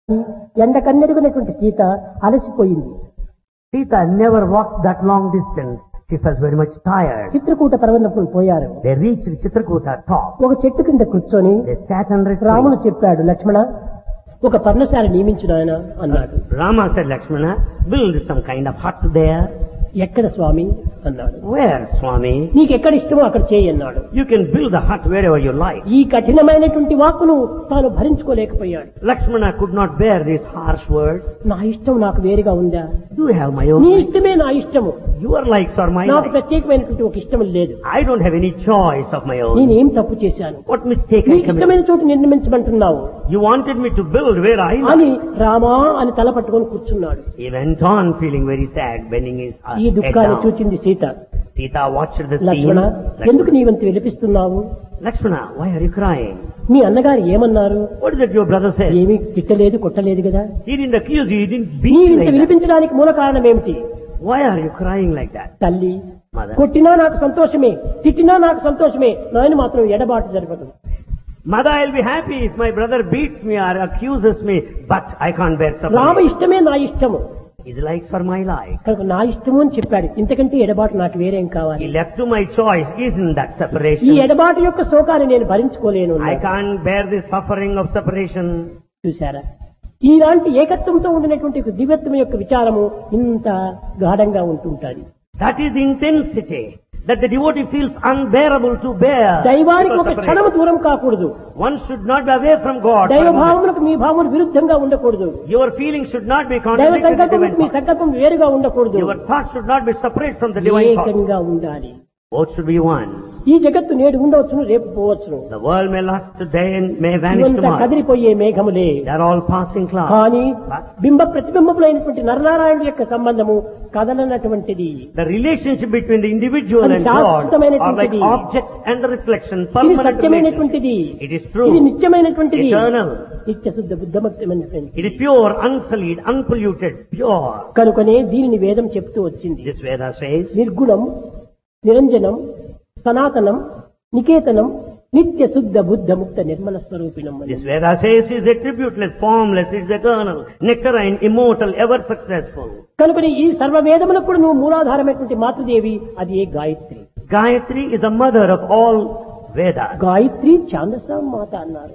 ఎండ కన్నెరుగునటువంటి Sita అలసిపోయింది Sita never walked that long distance. She felt very much tired. Chitrakoot పర్వతం పోయారు They reached Chitrakuta top. ఒక చెట్టు కింద కూర్చొని They sat under a రాముడు tree. చెప్పాడు లక్ష్మణ ఒక పర్ణశాల నియమించు నాయన అన్నాడు Rama said, Lakshmana, build some kind of hut there. ఎక్కడ స్వామి అన్నాడు Where, Swami? నీకు ఎక్కడ ఇష్టమో అక్కడ చేయి అన్నాడు You can build a hut wherever you like. ఈ కఠినమైనటువంటి వాక్కును తాను భరించుకోలేకపోయాడు Lakshmana could not bear these harsh words. నా ఇష్టం నాకు వేరుగా ఉందా Do you have my నీ own? ఇష్టమే నా ఇష్టము Your likes are my నాకు likes. ప్రత్యేకమైనటువంటి ఒక ఇష్టం లేదు I don't have any choice of my own. నేనేం తప్పు చేశాను What mistake I నీకు committed? ఇష్టమైన చోటు నిర్మించమంటున్నావు You wanted me to build where I like. అని రామా అని తల పట్టుకొని కూర్చున్నాడు He went on feeling very sad, bending his uh, ఈ head దుఃఖాన్ని down. చూచింది Sita Sita watched the scene. లక్ష్మణ ఎందుకు నీవంత విలపిస్తున్నావు Lakshmana, why are you crying? మీ అన్నగారు ఏమన్నారు What is it your brother said? ఏమీ తిట్టలేదు కొట్టలేదు కదా He didn't accuse you, he didn't beat you నీవింత like that. విలిపించడానికి మూల కారణం ఏమిటి Why are you crying like that? తల్లి Mother. కొట్టినా నాకు సంతోషమే తిట్టినా నాకు సంతోషమే నాయన మాత్రం ఎడబాటు జరపదు Mother, I'll be happy if my brother beats me or accuses me, but I can't bear Rama separation. ఇష్టమే నా ఇష్టము His likes for my life. కనుక నా ఇష్టము అని చెప్పాడు ఇంతకంటే ఎడబాటు నాకు వేరేం కావాలి He left to my choice, isn't that ఈ separation? ఎడబాటు యొక్క శోకాన్ని నేను భరించుకోలేను I can't bear the suffering of separation. చూశారా ఇలాంటి ఏకత్వంతో ఉండినటువంటి ఒక దివ్యత్వం యొక్క విచారము ఇంత గాఢంగా ఉంటుంటుంది That is the intensity that the devotee feels unbearable to bear. దైవానికి because ఒక separation. క్షణము దూరం కాకూడదు One should not be away from God. for దైవ a moment. భావములకు మీ భావములు విరుద్ధంగా ఉండకూడదు Your feelings should not be దైవ contradicted with సంకల్పం divine మీ thought. సంకల్పం వేరుగా ఉండకూడదు Your thoughts should not be separate from the divine thought. ఏకంగా ఉండాలి Both should be one. ఈ జగత్తు నేడు ఉండవచ్చును రేపు పోవచ్చును The world may last today and may vanish ఇవంతా tomorrow. కదిలిపోయే మేఘములే They are all passing clouds. కానీ బింబ ప్రతిబింబములైనటువంటి నరనారాయణుడు యొక్క సంబంధము కదలనటువంటిది The relationship between the individual అది and God are like శాశ్వతమైనటువంటిది. object and the reflection, ఇది permanent relation. సత్యమైనటువంటిది It is true. ఇది నిత్యమైనటువంటిది Eternal. నిత్య శుద్ధ బుద్ధమక్తమైనటువంటిది It is pure, unsullied, unpolluted, pure. కనుకనే దీనిని వేదం చెప్తూ వచ్చింది This Veda says, నిర్గుణం నిరంజనం సనాతనం నికేతనం నిత్య శుద్ధ బుద్ధ ముక్త నిర్మల స్వరూపిణం అని. this Veda says is attributeless, formless, it is eternal, nectarine, immortal, ever successful. కనుకని ఈ సర్వ వేదములకు కూడా నువ్వు మూలాధారమైనటువంటి మాతృదేవి అది ఏ Gayatri Gayatri is the mother of all Vedas. Gayatri ఛాందస మాత అన్నారు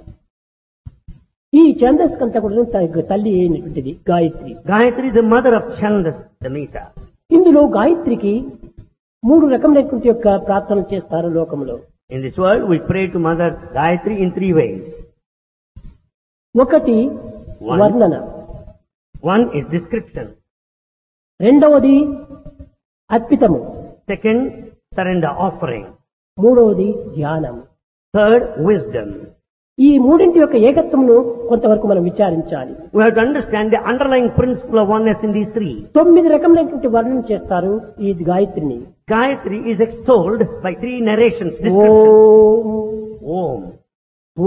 ఈ ఛాందస్ కంతా కూడా త- తల్లి అయినటువంటిది Gayatri Gayatri is the mother of Chandas, Damita. ఇందులో గాయత్రికి మూడు రకములైనటువంటి యొక్క ప్రార్థన చేస్తారు లోకంలో In this world, we pray to Mother Gayatri in three ways. ఒకటి One. వర్ణన One is description. రెండవది అర్పితము Second, surrender offering. మూడవది ధ్యానం Third, wisdom. ఈ మూడింటి యొక్క ఏకత్వమును కొంతవరకు మనం విచారించాలి We have to understand the underlying principle of oneness in these three. తొమ్మిది రకములైనటువంటి వర్ణన చేస్తారు ఈ గాయత్రిని Gayatri is extolled by three narrations. Description. Om Om. భూ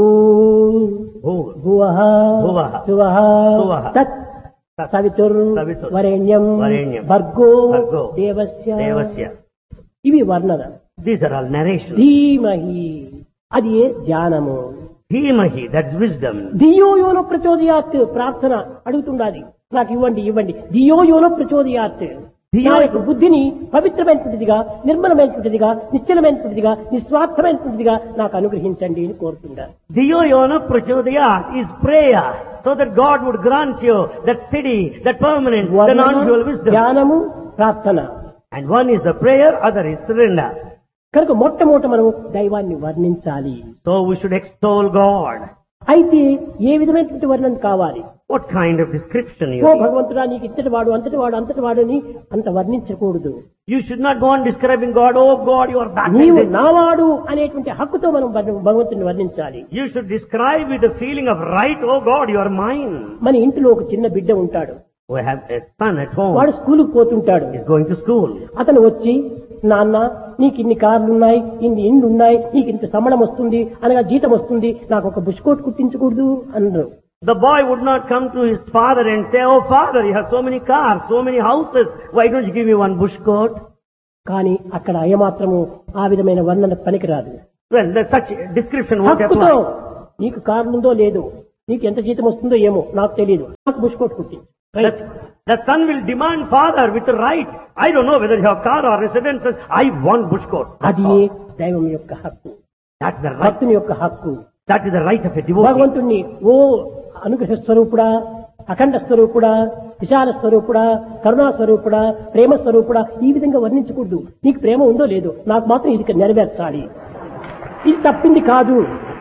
Bhuv. భువః భువః. సువః సువః. తత్ తత్. సవితుర్ సవితుర్. వరేణ్యం వరేణ్యం. భర్గో భర్గో. దేవస్య Devasya. ఇవి వర్ణన These are all narrations. ధీమహి అది ఏ ధ్యానము Dhimahi, that's wisdom. ధియో యోన ప్రచోదయాత్ ప్రార్థన అడుగుతుండాలి నాకు ఇవ్వండి ఇవ్వండి ధియో యోన ప్రచోదయాత్ ధియో- నా యొక్క బుద్ధిని పవిత్రమైనటువంటిదిగా నిర్మలమైనటువంటిదిగా నిశ్చలమైనటువంటిదిగా నిస్వార్థమైనటువంటిదిగా నాకు అనుగ్రహించండి అని కోరుతుండాలి Dhiyo yona prachodayat is prayer. So that God would grant you that steady, that permanent, the వర్ణన, non-dual wisdom. ధ్యానము ప్రార్థన And one is the prayer, other is surrender. కనుక మొట్టమొదట మనం దైవాన్ని వర్ణించాలి So we should extol God. అయితే ఏ విధమైనటువంటి వర్ణన కావాలి What kind of description you oh need? భగవంతుడా నీకు ఇంతటి వాడు అంతటి వాడు అంతటి వాడు అని అంత వర్ణించకూడదు You should not go on describing God, oh God, you are that నీవు and this. నావాడు అనేటువంటి హక్కుతో మనం వర్ణ- భగవంతుని వర్ణించాలి You should describe with the feeling of right, oh God, you are mine. మన ఇంటిలో ఒక చిన్న బిడ్డ ఉంటాడు We have a son at home. వాడు స్కూలుకు పోతుంటాడు He's going to school. అతను వచ్చి నాన్న నీకు ఇన్ని కార్లు ఉన్నాయి ఇన్ని ఇండ్లు ఉన్నాయి నీకు ఇంత సమణం వస్తుంది అనగా జీతం వస్తుంది నాకు ఒక బుష్కోట్ కుట్టించకూడదు అన్నారు The boy would not come to his father and say, oh father, you have so many cars, so many houses, why don't you give me one bush coat? కానీ అక్కడ అయమాత్రము ఆ విధమైన వర్ణన పనికిరాదు Well, that such description won't హక్కుతో apply. నీకు కారుందో లేదో నీకు ఎంత జీతం వస్తుందో ఏమో నాకు తెలియదు నాకు బుష్ కోట్ కుట్టి The, the son will demand father with the right. I don't know whether you have car or residences. I want bush coat. That's అది all. దైవం యొక్క హక్కు That's the right. భక్తుని యొక్క హక్కు That is the right of a devotee. భగవంతుణ్ణి ఓ అనుగ్రహ స్వరూపుడా అఖండ స్వరూపుడా విశాల స్వరూపుడా కరుణా స్వరూపుడా ప్రేమ స్వరూపుడా ఈ విధంగా వర్ణించకూడదు నీకు ప్రేమ ఉందో లేదో నాకు మాత్రం ఇది నెరవేర్చాలి ఇది తప్పింది కాదు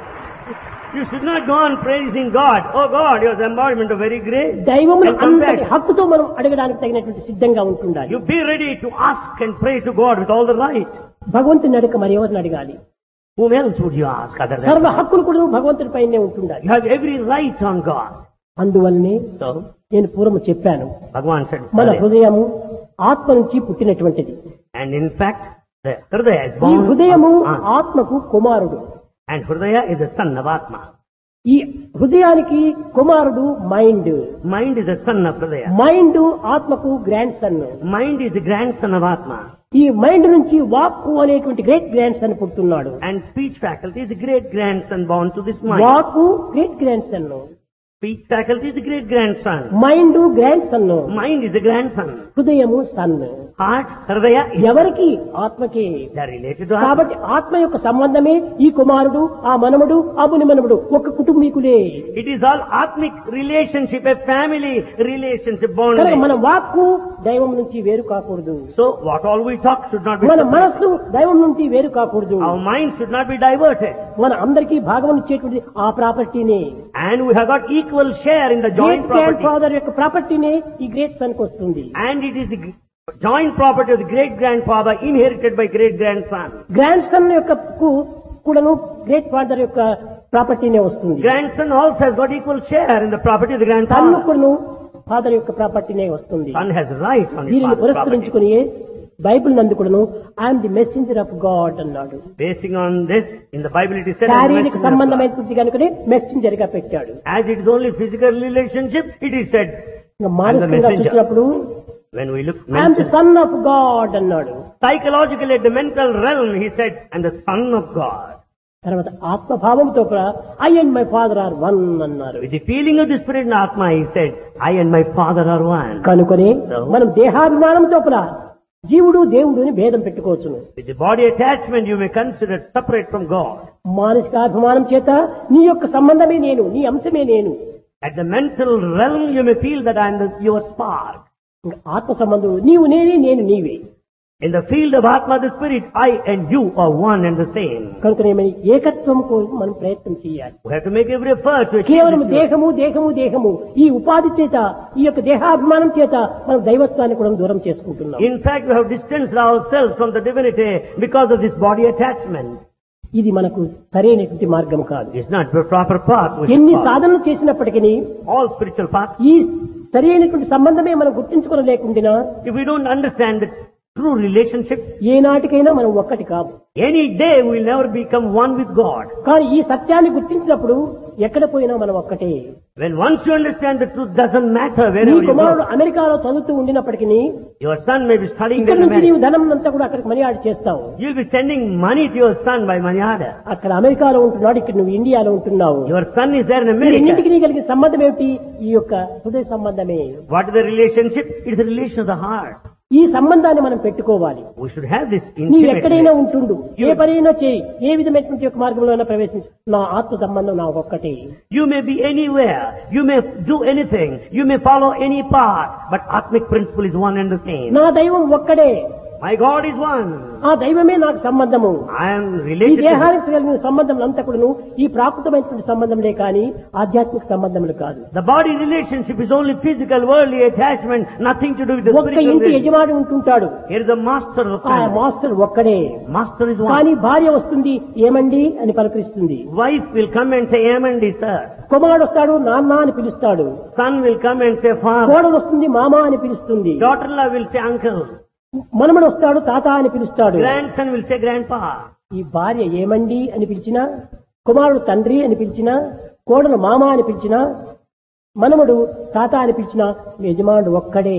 You should not go on praising God. Oh God, your embodiment of very great. దైవమును And come అంతటి back. హక్కుతో మనం అడగడానికి తగినటువంటి సిద్ధంగా ఉంటుండాలి You be ready to ask and pray to God with all the right. భగవంతుని అడగ మరి ఎవరిని అడగాలి Whom else would you ask other than సర్వ God? హక్కులు కూడా భగవంతుడి పైనే ఉంటుండాలి You have every right on God. అందువల్లనే So, నేను పూర్వం చెప్పాను Bhagavan said, మన earlier. హృదయము ఆత్మ నుంచి పుట్టినటువంటిది and in fact, the Hridaya is ఈ born హృదయము of Atma. ఆత్మకు కుమారుడు And Hridaya is the son of Atma. ఈ హృదయానికి కుమారుడు mind Mind is the son of Hridaya. Mind ఆత్మకు grandson Mind is the grandson of Atma. ఈ mind నుంచి వాక్కు అనేటువంటి గ్రేట్ గ్రాండ్ సన్ పుట్టున్నాడు And speech faculty is the great grandson born to this mind. వాక్కు great grandson Speech faculty is the great grandson. Mind grandson Mind is the grandson. హృదయము son Heart, Hridaya is. ఎవరికి ఆత్మకి They are related to Atma. కాబట్టి ఆత్మ యొక్క సంబంధమే ఈ కుమారుడు ఆ మనముడు ఆ ముని మనముడు ఒక కుటుంబీకులే It is all Atmic relationship, a family relationship bond. కనుక మన వాక్కు దైవం నుంచి వేరు కాకూడదు So what all we talk should not be మన separate. మనస్సు దైవం నుంచి వేరు కాకూడదు Our mind should not be diverted. మన అందరికీ భాగం ఇచ్చేటువంటి ఆ ప్రాపర్టీనే And we have got equal share in the joint great grand property. Father యొక్క ప్రాపర్టీనే ఈ గ్రేట్ సన్ కి వస్తుంది And it is the g- joint property of the great grandfather inherited by great grandson. Grandson యొక్క కు- కూడాను great father యొక్క ప్రాపర్టీనే వస్తుంది Grandson also has got equal share in the property of the son grandfather. కూడాను father యొక్క ప్రాపర్టీనే వస్తుంది Son has right on his దీనిని father's property. పురస్కరించుకుని బైబిల్ నందు కూడాను I'm the messenger of God అన్నాడు Basing on this, in the Bible it is said, as a శారీరక messenger of God. సంబంధమైనటువంటి కనుకనే మెసెంజర్ గా పెట్టాడు as it is only physical relationship, it is said, ఇంకా మానసికంగా messenger. చూసినప్పుడు when we look I'm the mental, son of God అన్నాడు psychologically at the mental realm, he said, and the son of God. తర్వాత ఆత్మభావంతో I and my father are one అన్నారు With the feeling of the spirit in Atma, he said, I and my father are one. కనుకొని So? మనం దేహాభిమానంతో జీవుడు దేవుడు అని భేదం పెట్టుకోవచ్చును With the body attachment, you may consider separate from God. మానసికాభిమానం చేత నీ యొక్క సంబంధమే నేను నీ అంశమే నేను At the mental realm, you may feel that I am the, your spark. ఇంకా ఆత్మ సంబంధం నీవు నేనే నేను నీవే In the field of Atma, the spirit, I and you are one and the same. కనుక ఏమని ఏకత్వం కోసం మనం ప్రయత్నం చేయాలి We have to make every effort to achieve కేవలం this. దేహము దేహము దేహము ఈ ఉపాధి చేత ఈ యొక్క దేహాభిమానం చేత మనం దైవత్వాన్ని కూడా దూరం చేసుకుంటున్నాం In fact, we have distanced ourselves from the divinity because of this body attachment. ఇది మనకు సరైనటువంటి మార్గం కాదు It's not the proper path. we should ఎన్ని follow. సాధనలు చేసినప్పటికీ All spiritual paths. ఈ సరైనటువంటి సంబంధమే మనం గుర్తించుకోలేకుండా If we don't understand the true relationship, ఏనాటికైనా మనం ఒక్కటి కాదు any day we will never become one with God. కానీ ఈ సత్యాన్ని గుర్తించినప్పుడు ఎక్కడ పోయినా మనం ఒక్కటే When once you understand the truth, doesn't matter నీ wherever you కుమారుడు go. అమెరికాలో చదువుతూ ఉండినప్పటికీ Your son may be studying ఇక్కడ in నుంచి నీవు America. ధనం అంతా కూడా అక్కడికి మనీ ఆడి చేస్తావు You'll be sending money to your son by money order. అక్కడ అమెరికాలో ఉంటున్నాడు ఇక్కడ నువ్వు ఇండియాలో ఉంటున్నావు Your son is there in ఈ America. రెండింటికి నీ కలిగిన సంబంధం ఏమిటి ఈ యొక్క హృదయ సంబంధమే What is the relationship? It is the relation of the heart. ఈ సంబంధాన్ని మనం పెట్టుకోవాలి We should have this నీవు intimate ఎక్కడైనా relation. ఉంటుండు ఏ పనైనా చేయి ఏ విధమైనటువంటి యొక్క మార్గంలో అయినా ప్రవేశించు నా ఆత్మ సంబంధం నా ఒక్కటే You may be anywhere. You may do anything. You may follow any path. But Atmic principle is one and the same. నా దైవం ఒక్కడే My God is one. ఆ దైవమే నాకు సంబంధము I am ఈ related to Him. దేహానికి కలిగిన సంబంధం అంతా కూడాను ఈ ప్రాకృతమైనటువంటి సంబంధంలే కానీ ఆధ్యాత్మిక సంబంధములు కాదు The body relationship is only physical, worldly attachment, nothing to do with the ఒక్క spiritual ఇంటి relationship. యజమాని ఉంటుంటాడు Here is the master of the ఆ family. మాస్టర్ ఒక్కడే Master is one. కానీ భార్య వస్తుంది ఏమండి అని పలకరిస్తుంది Wife will come and say, Amen, sir. కుమారుడు వస్తాడు నాన్న అని పిలుస్తాడు Son will come and say, Father. కోడలు వస్తుంది మామ అని పిలుస్తుంది Daughter-in-law will say, Uncle. మనమడు వస్తాడు తాత అని పిలుస్తాడు Grandson will say, Grandpa. ఈ భార్య ఏమండి అని పిలిచినా కుమారుడు తండ్రి అని పిలిచినా కోడలు మామ అని పిలిచినా మనముడు తాత అని పిలిచినా యజమానుడు ఒక్కడే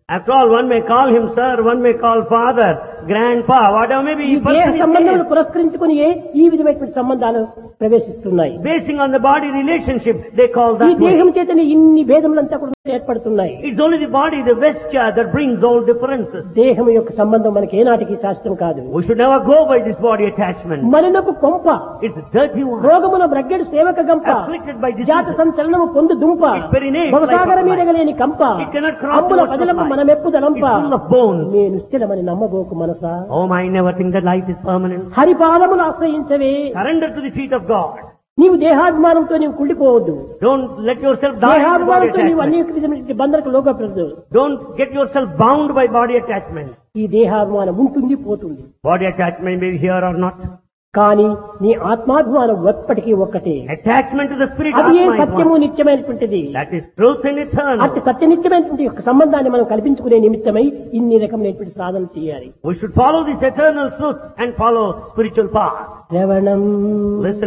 After all, one may call him sir, one may call father, grandpa, whatever may be. ఈ person దేహ is సంబంధములు named. పురస్కరించుకుని ఈ విధమైనటువంటి సంబంధాలు ప్రవేశిస్తున్నాయి Basing on the body relationship, they call ఈ that way. దేహం చేతనే ఇన్ని భేదములంతా కూడా ఏర్పడుతున్నాయి It's only the body, the vesture that brings all differences. దేహం యొక్క సంబంధం మనకి ఏనాటికి శాస్త్రం కాదు We should never go by this body attachment. మలినపు కొంప It's a dirty one. రోగముల బ్రగ్గెడు సేవక గంప Afflicted by disease. జాత సంచలనము పొందు దుంప It's very named భవసాగర like a మీద fly. గలేని కంప It cannot cross అమ్ముల the ocean పదలము fly. మనమెప్పుదలంప It's full of bones. నేను స్థిరమని నమ్మబోకు మనసా Oh, I never think that life is permanent. హరిపాదములు ఆశ్రయించవే Surrender to the feet of God. నీవు దేహాభిమానంతో నీవు కుళ్ళిపోవద్దు Don't let yourself die in the body దేహాభిమానంతో నీవు attachment. అనేక విధమైన బంధనకు లోకపడదు Don't get yourself bound by body attachment. ఈ దేహాభిమానం ఉంటుంది పోతుంది Body attachment may be here or not. కానీ నీ ఆత్మాభిమానం ఎప్పటికీ ఒక్కటే Attachment to the spirit అది ఏ Atma is సత్యము one. నిత్యమైనటువంటిది That is truth and eternal. అట్టి సత్యనిత్యమైనటువంటి యొక్క సంబంధాన్ని మనం కల్పించుకునే నిమిత్తమై ఇన్ని రకమైనటువంటి సాధన చేయాలి We should follow this eternal truth and follow spiritual path. శ్రవణం Listen